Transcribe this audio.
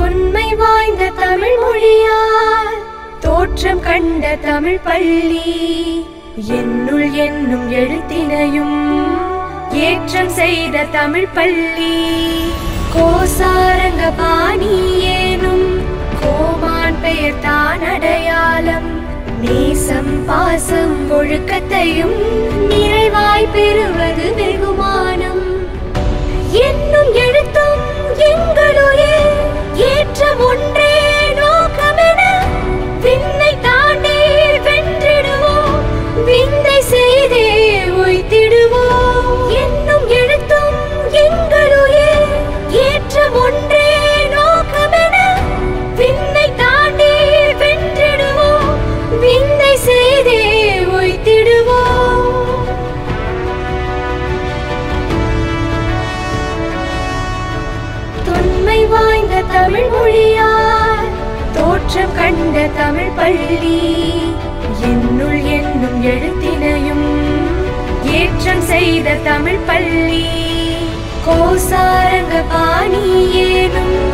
தொன்மை வாய்ந்த தமிழ் மொழியால் தோற்றம் கண்ட தமிழ் பள்ளி என்னுள் என்னும் எழுத்தினையும் ஏற்றம் செய்த தமிழ் பள்ளி கோசாரங்க பாணி ஏனும் கோமான் பெயர் தான் அடையாளம் நேசம் பாசம் ஒழுக்கத்தையும் நிறைவாய் பெறுவது வெகுமானம் என்னும் எழுத்தும் எங்களுயே ஏற்ற ஒன்றே நோக்கமென விண்ணை தாண்டி வென்றிடுவோம் விந்தை செய்தே உய்த்திடுவோம் என்னும் எழுத்தும் எங்களுயே ஏற்ற ஒன்றே நோக்கமென விண்ணை தாண்டி வென்றிடுவோம் விந்தை செய்தே உய்த்திடுவோம் தொன்மை வாய்ந்த தமிழ் மொழியால் தோற்றம் கண்ட தமிழ் பள்ளி என்னுள் என்னும் எழுத்தினையும் ஏற்றம் செய்த தமிழ் பள்ளி கோசாரங்க பாணி ஏனும்